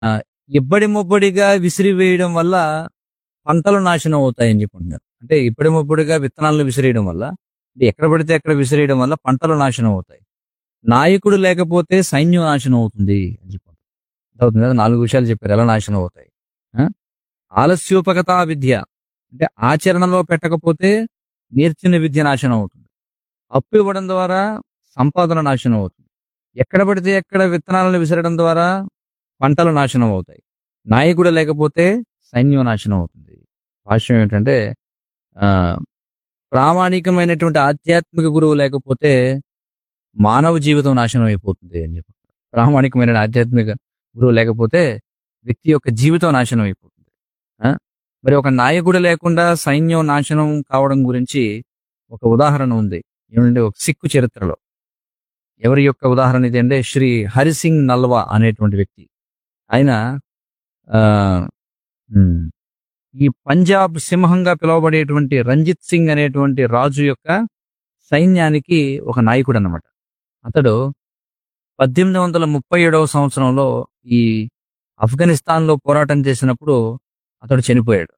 ఇబ్బడి ముబ్బడిగా విసిరివేయడం వల్ల పంటలు నాశనం అవుతాయని చెప్పుకుంటున్నారు అంటే ఇబ్బడి ముబ్బడిగా విత్తనాలను విసిరేయడం వల్ల అంటే ఎక్కడ పడితే అక్కడ విసిరేయడం వల్ల పంటలు నాశనం అవుతాయి నాయకుడు లేకపోతే సైన్యం నాశనం అవుతుంది అని చెప్పుకుంటారు అవుతుంది కదా నాలుగు విషయాలు చెప్పారు ఎలా నాశనం అవుతాయి ఆ? ఆలస్యోపగతా విద్య అంటే ఆచరణలో పెట్టకపోతే నేర్చిన విద్య నాశనం అవుతుంది అప్పు ఇవ్వడం ద్వారా సంపాదన నాశనం అవుతుంది ఎక్కడ పడితే ఎక్కడ విత్తనాలను విసరడం ద్వారా పంటలు నాశనం అవుతాయి నాయకుడు లేకపోతే సైన్యం నాశనం అవుతుంది భాష్యం ఏంటంటే ఆ ప్రామాణికమైనటువంటి ఆధ్యాత్మిక గురువు లేకపోతే మానవ జీవితం నాశనం అయిపోతుంది అని చెప్పి ప్రామాణికమైన ఆధ్యాత్మిక గురువు లేకపోతే వ్యక్తి యొక్క జీవితం నాశనం అయిపోతుంది ఆ? మరి ఒక నాయకుడు లేకుండా సైన్యం నాశనం కావడం గురించి ఒక ఉదాహరణ ఉంది ఏమంటే ఒక సిక్కు చరిత్రలో ఎవరి యొక్క ఉదాహరణ ఇది అంటే శ్రీ హరిసింగ్ నల్వా అనేటువంటి వ్యక్తి ఆయన ఆ, ఉమ్, ఈ పంజాబ్ సింహంగా పిలువబడేటువంటి రంజిత్ సింగ్ అనేటువంటి రాజు యొక్క సైన్యానికి ఒక నాయకుడు అన్నమాట అతడు పద్దెనిమిది వందల ముప్పై ఏడవ సంవత్సరంలో ఈ ఆఫ్ఘనిస్తాన్ లో పోరాటం చేసినప్పుడు అతడు చనిపోయాడు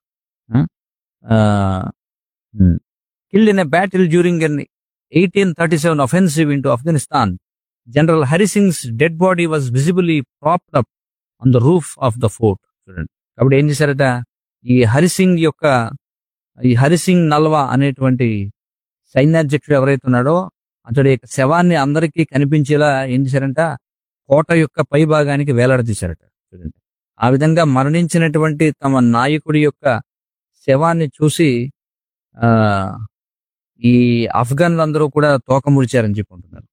killed in a battle during in eighteen thirty seven offensive into Afghanistan general Hari Singh's dead body was visibly propped up on the roof of the fort చూడండి కాబట్టి ఏం చేశారట ఈ హరిసింగ్ యొక్క ఈ హరిసింగ్ నల్వా అనేటువంటి సైన్యాధ్యక్షుడు ఎవరైతే ఉన్నాడో అతడి యొక్క శవాన్ని అందరికీ కనిపించేలా ఏం చేశారంట కోట యొక్క పై భాగానికి వేలాడదీశారట చూడండి ఆ విధంగా మరణించినటువంటి తమ నాయకుడి యొక్క శవాన్ని చూసి ఆ ఈ ఆఫ్ఘన్లందరూ కూడా తోక ముడిచారని చెప్పుకుంటున్నారు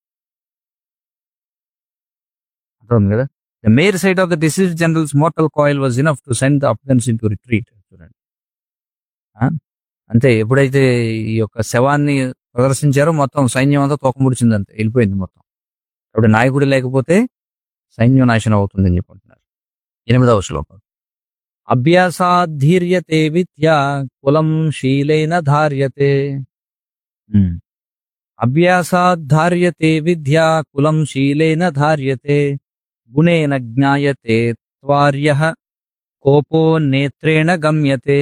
అర్థం కదా the mere sight of the deceased general's mortal coil was enough to send the Afghans in to retreat చూడండి ఆ? అంతే ఎప్పుడైతే ఈ యొక్క శవాన్ని ప్రదర్శించారో మొత్తం సైన్యం అంతా తోక ముడిచింది అంతే వెళ్ళిపోయింది మొత్తం కాబట్టి నాయకుడు లేకపోతే సైన్యం నాశనం అవుతుందని చెప్పుకుంటున్నారు ఎనిమిదవ శ్లోకం అభ్యాసాధీర్యతే విద్య కులం శీలైన ధార్యతే ఉమ్. అభ్యాసాధార్యతే విద్య కులం శీలైన ధార్యతే గుణేన జ్ఞాయతే త్వార్య కోపో నేత్రేణ గమ్యతే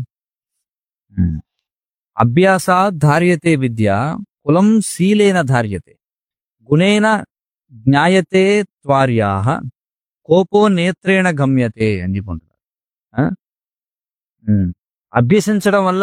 ఉమ్. అభ్యాసాత్ ధార్యతే విద్య కులం శీలేన ధార్యతే గుణేన జ్ఞాయతే త్వార్యా కోపో నేత్రేణ గమ్యతే అని చెప్పుకుంటున్నారు ఆ? ఉమ్. అభ్యసించడం వల్ల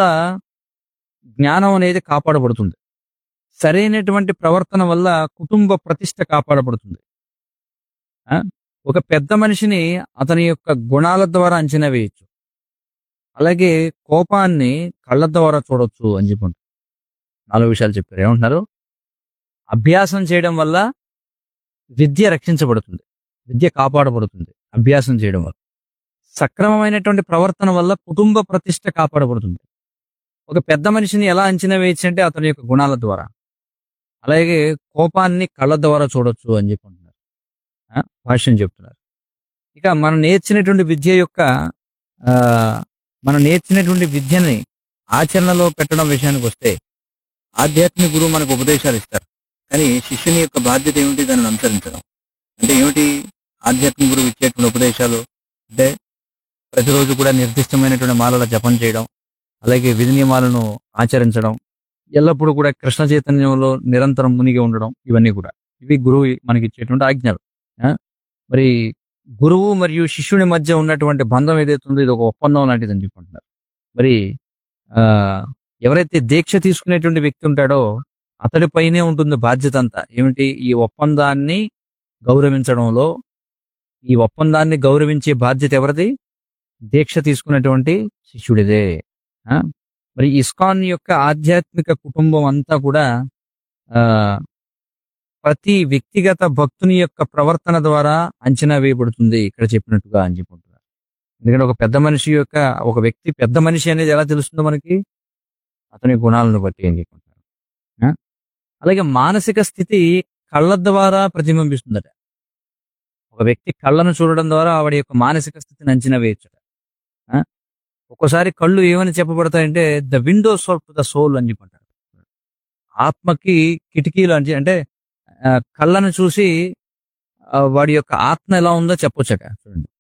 జ్ఞానం అనేది కాపాడబడుతుంది సరైనటువంటి ప్రవర్తన వల్ల కుటుంబ ప్రతిష్ట కాపాడబడుతుంది ఆ? ఒక పెద్ద మనిషిని అతని యొక్క గుణాల ద్వారా అంచనా వేయచ్చు అలాగే కోపాన్ని కళ్ళ ద్వారా చూడొచ్చు అని చెప్పండి నాలుగు విషయాలు చెప్పారు ఏమంటున్నారు అభ్యాసం చేయడం వల్ల విద్య రక్షించబడుతుంది విద్య కాపాడబడుతుంది అభ్యాసం చేయడం వల్ల సక్రమమైనటువంటి ప్రవర్తన వల్ల కుటుంబ ప్రతిష్ట కాపాడబడుతుంది ఒక పెద్ద మనిషిని ఎలా అంచనా వేయచ్చు అంటే అతని యొక్క గుణాల ద్వారా అలాగే కోపాన్ని కళ్ళ ద్వారా చూడొచ్చు అని చెప్పుకుంటున్నారు ఆ, భాష్యం చెప్తున్నారు ఇక మనం నేర్చినటువంటి విద్య యొక్క ఆ, మనం నేర్చినటువంటి విద్యని ఆచరణలో పెట్టడం విషయానికి వస్తే ఆధ్యాత్మిక గురువు మనకు ఉపదేశాలు ఇస్తారు కానీ శిష్యుని యొక్క బాధ్యత ఏమిటి దానిని అనుసరించడం అంటే ఏమిటి ఆధ్యాత్మిక గురువు ఇచ్చేటువంటి ఉపదేశాలు అంటే ప్రతిరోజు కూడా నిర్దిష్టమైనటువంటి మాలల జపం చేయడం అలాగే విధి నియమాలను ఆచరించడం ఎల్లప్పుడూ కూడా కృష్ణ చైతన్యంలో నిరంతరం మునిగి ఉండడం ఇవన్నీ కూడా ఇవి గురువు మనకి ఇచ్చేటువంటి ఆజ్ఞలు ఆ? మరి గురువు మరియు శిష్యుని మధ్య ఉన్నటువంటి బంధం ఏదైతే ఉందో ఇది ఒక ఒప్పందం లాంటిది అని చెప్పుకుంటున్నారు మరి ఆ ఎవరైతే దీక్ష తీసుకునేటువంటి వ్యక్తి ఉంటాడో అతడిపైనే ఉంటుంది బాధ్యత అంతా ఏమిటి ఈ ఒప్పందాన్ని గౌరవించడంలో ఈ ఒప్పందాన్ని గౌరవించే బాధ్యత ఎవరిది దీక్ష తీసుకున్నటువంటి శిష్యుడిదే ఆ? మరి ఇస్కాన్ యొక్క ఆధ్యాత్మిక కుటుంబం అంతా కూడా ఆ ప్రతి వ్యక్తిగత భక్తుని యొక్క ప్రవర్తన ద్వారా అంచనా వేయబడుతుంది ఇక్కడ చెప్పినట్టుగా అని చెప్పుకుంటున్నారు ఎందుకంటే ఒక పెద్ద మనిషి యొక్క ఒక వ్యక్తి పెద్ద మనిషి అనేది ఎలా తెలుస్తుందో మనకి అతని గుణాలను బట్టి అని చెప్పుకుంటారు ఆ? అలాగే మానసిక స్థితి కళ్ళ ద్వారా ప్రతిబింబిస్తుందట ఒక వ్యక్తి కళ్ళను చూడడం ద్వారా ఆవిడ యొక్క మానసిక స్థితిని అంచనా వేయచ్చట ఆ? ఒక్కోసారి కళ్ళు ఏమని చెప్పబడతాయంటే the windows of the soul అని చెప్పంటారు ఆత్మకి కిటికీలు అని అంటే ఆ, కళ్ళను చూసి ఆ, వాడి యొక్క ఆత్మ ఎలా ఉందో చెప్పొచ్చట చూడండి